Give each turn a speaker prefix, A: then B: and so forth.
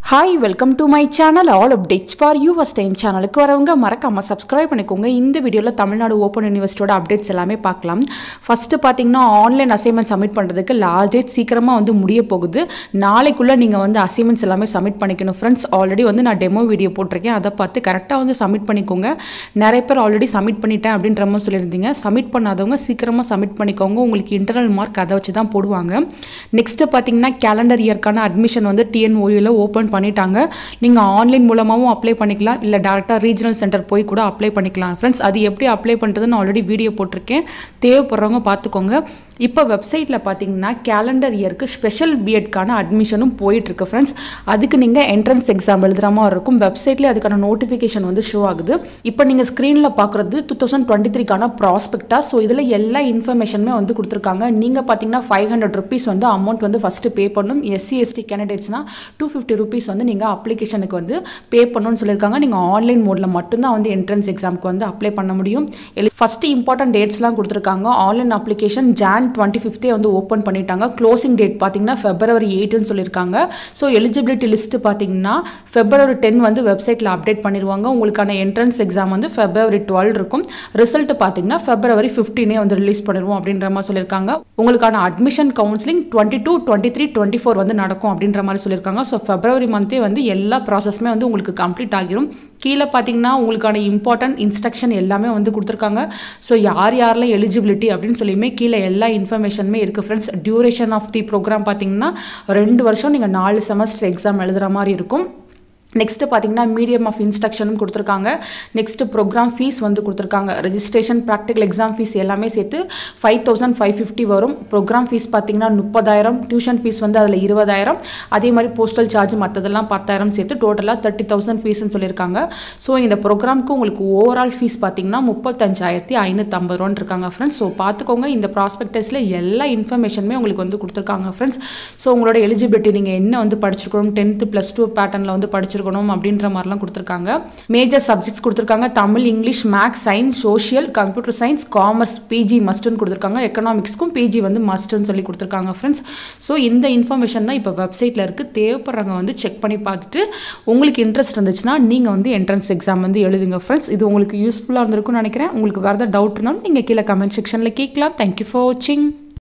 A: hi welcome to my channel all updates for you first time சேனலுக்கு வரவங்க மறக்காமல் subscribe பண்ணிக்கோங்க இந்த வீடியோவில் தமிழ்நாடு ஓப்பன் யூனிவர்சிட்டியோட அப்டேட்ஸ் எல்லாமே பார்க்கலாம் ஃபஸ்ட்டு பார்த்தீங்கன்னா ஆன்லைன் அசைன்மெண்ட் சப்மிட் பண்ணுறதுக்கு லாஸ்ட் டேட் சீக்கிரமாக வந்து முடிய போகுது நாளைக்குள்ளே நீங்கள் வந்து அசைன்மெண்ட்ஸ் எல்லாமே சப்மிட் பண்ணிக்கணும் ஃப்ரெண்ட்ஸ் ஆல்ரெடி வந்து நான் டெமோ வீடியோ போட்டிருக்கேன் அதை பார்த்து கரெக்டாக வந்து சப்மிட் பண்ணிக்கோங்க நிறைய பேர் ஆல்ரெடி சப்மிட் பண்ணிட்டேன் அப்படின்ற மாதிரி சொல்லியிருந்தீங்க சப்மிட் பண்ணாதவங்க சீக்கிரமாக சப்மிட் பண்ணிக்கோங்க உங்களுக்கு இன்டர்னல் மார்க் அதை வச்சு தான் போடுவாங்க நெக்ஸ்ட்டு பார்த்தீங்கன்னா கேலண்டர் இயர்க்கான அட்மிஷன் வந்து டிஎன்ஓயில் ஓப்பன் பண்ணிட்டாங்க நீங்கள் ஆன்லைன் மூலமாகவும் அப்ளை பண்ணிக்கலாம் இல்லை டேரெக்டாக ரீஜனல் சென்டர் போய் கூட அப்ளை பண்ணிக்கலாம் ஃப்ரெண்ட்ஸ் அது எப்படி அப்ளை பண்ணுறதுன்னு ஆல்ரெடி வீடியோ போட்டிருக்கேன் தேவைப்படுறவங்க பார்த்துக்கோங்க இப்போ வெப்சைட்டில் பார்த்தீங்கன்னா கேலண்டர் இயருக்கு ஸ்பெஷல் பிஎட்கான அட்மிஷனும் போயிட்டுருக்கு ஃப்ரெண்ட்ஸ் அதுக்கு நீங்கள் என்ட்ரன்ஸ் எக்ஸாம் எழுதுகிற மாதிரி இருக்கும் வெப்சைட்லேயே அதுக்கான நோட்டிஃபிகேஷன் வந்து ஷோ ஆகுது இப்போ நீங்கள் ஸ்க்ரீனில் பார்க்குறது டூ தௌசண்ட் டுவெண்ட்டி த்ரீக்கான ப்ராஸ்பெக்டா ஸோ இதில் எல்லா இன்ஃபர்மேஷனுமே வந்து கொடுத்துருக்காங்க நீங்கள் பார்த்தீங்கன்னா ஃபைவ் ஹண்ட்ரட் ருபீஸ் வந்து அமௌண்ட் வந்து ஃபஸ்ட்டு பே பண்ணணும் எஸ்சி எஸ்டி கேண்டிடேட்ஸ்னால் டூ ஃபிஃப்டி ருபீஸ் வந்து நீங்கள் அப்ளிகேஷனுக்கு வந்து பே பண்ணணும்னு சொல்லியிருக்காங்க நீங்கள் ஆன்லைன் மோடில் மட்டும்தான் வந்து என்ட்ரன்ஸ் எக்ஸாமுக்கு வந்து அப்ளை பண்ண முடியும் ஃபஸ்ட்டு இம்பார்ட்டன்ட் டேட்ஸ்லாம் கொடுத்துருக்காங்க ஆன்லைன் அப்ளிகேஷன் ஜான் டுவெண்ட்டி ஃபிஃப்த்தே வந்து ஓப்பன் பண்ணிட்டாங்க க்ளோசிங் டேட் பார்த்தீங்கன்னா ஃபெப்ரவரி எயிட்டுன்னு சொல்லியிருக்காங்க ஸோ எலிஜிபிலிட்டி லிஸ்ட்டு பார்த்தீங்கன்னா ஃபெப்ரவரி டென் வந்து வெப்சைட்டில் அப்டேட் பண்ணிடுவாங்க உங்களுக்கான என்ட்ரன்ஸ் எக்ஸாம் வந்து ஃபெப்ரவரி டுவெல் இருக்கும் ரிசல்ட் பார்த்தீங்கன்னா ஃபெப்ரவரி ஃபிஃப்டீனே வந்து ரிலீஸ் பண்ணிடுவோம் அப்படின்ற மாதிரி சொல்லியிருக்காங்க உங்களுக்கான admission counselling twenty two twenty three twenty four வந்து நடக்கும் அப்படின்ற மாதிரி சொல்லியிருக்காங்க ஸோ ஃபெப்ரவரி மந்த்தே வந்து எல்லா ப்ராசஸுமே வந்து உங்களுக்கு கம்ப்ளீட் ஆகிரும் கீழே பார்த்தீங்கன்னா உங்களுக்கான இம்பார்ட்டன்ட் இன்ஸ்ட்ரக்ஷன் எல்லாமே வந்து கொடுத்துருக்காங்க ஸோ யார் யாரெல்லாம் எலிஜிபிலிட்டி அப்படின்னு சொல்லியுமே கீழே எல்லா இன்ஃபர்மேஷனுமே இருக்குது friends duration of the programme பார்த்தீங்கன்னா ரெண்டு வருஷம் நீங்கள் நாலு செமஸ்டர் எக்ஸாம் எழுதுகிற மாதிரி இருக்கும் நெக்ஸ்ட்டு பார்த்தீங்கன்னா மீடியம் ஆஃப் இன்ஸ்ட்ரக்ஷனும் கொடுத்துருக்காங்க நெக்ஸ்ட்டு ப்ரோக்ராம் ஃபீஸ் வந்து கொடுத்துருக்காங்க ரெஜிஸ்ட்ரேஷன் ப்ராக்டிக்கல் எக்ஸாம் ஃபீஸ் எல்லாமே சேர்த்து ஃபைவ் தௌசண்ட் ஃபைவ் ஃபிஃப்டி வரும் ப்ரோக்ராம் ஃபீஸ் பார்த்தீங்கன்னா முப்பதாயிரம் டியூஷன் ஃபீஸ் வந்து அதில் இருபதாயிரம் அதே மாதிரி போஸ்டல் சார்ஜ் மற்றதெல்லாம் பத்தாயிரம் சேர்த்து டோட்டலாக தேர்ட்டி தௌசண்ட் ஃபீஸ்னு சொல்லியிருக்காங்க ஸோ இந்த ப்ரோக்ராமுக்கு உங்களுக்கு ஓவரால் ஃபீஸ் பார்த்தீங்கன்னா முப்பத்தஞ்சாயிரத்தி ஐநூற்றம்பது ரூபான்னு இருக்காங்க ஃப்ரெண்ட்ஸ் ஸோ பார்த்துக்கோங்க இந்த ப்ராஸ்பெக்டஸில் எல்லா இன்ஃபர்மேஷனுமே உங்களுக்கு வந்து கொடுத்துருக்காங்க ஃப்ரெண்ட்ஸ் ஸோ உங்களோட எலிஜிபிலிட்டி நீங்கள் என்ன வந்து படிச்சிருக்கணும் டென்த்து ப்ளஸ் டூ பேட்டர்னில் வந்து படிச்சிருக்கணும் இருக்கணும் அப்படின்ற மாதிரிலாம் கொடுத்துருக்காங்க மேஜர் சப்ஜெக்ட்ஸ் கொடுத்துருக்காங்க Tamil English maths science social computer science commerce PG மஸ்ட்டுன்னு கொடுத்துருக்காங்க எக்கனாமிக்ஸ்க்கும் பிஜி வந்து மஸ்ட்டுன்னு சொல்லி கொடுத்துருக்காங்க ஃப்ரெண்ட்ஸ் ஸோ இந்த இன்ஃபர்மேஷன் தான் இப்போ வெப்சைட்டில் இருக்குது தேவைப்படுறவங்க வந்து செக் பண்ணி பார்த்துட்டு உங்களுக்கு இன்ட்ரெஸ்ட் இருந்துச்சுன்னா நீங்கள் வந்து என்ட்ரன்ஸ் எக்ஸாம் வந்து எழுதுங்க ஃப்ரெண்ட்ஸ் இது உங்களுக்கு யூஸ்ஃபுல்லாக இருந்திருக்கும்னு நினைக்கிறேன் உங்களுக்கு வேறு ஏதாவது டவுட் இருந்தாலும் நீங்கள் கீழே கமெண்ட் செக்ஷனில் கேட்கலாம் தேங்க்யூ ஃபார் வாட்சிங்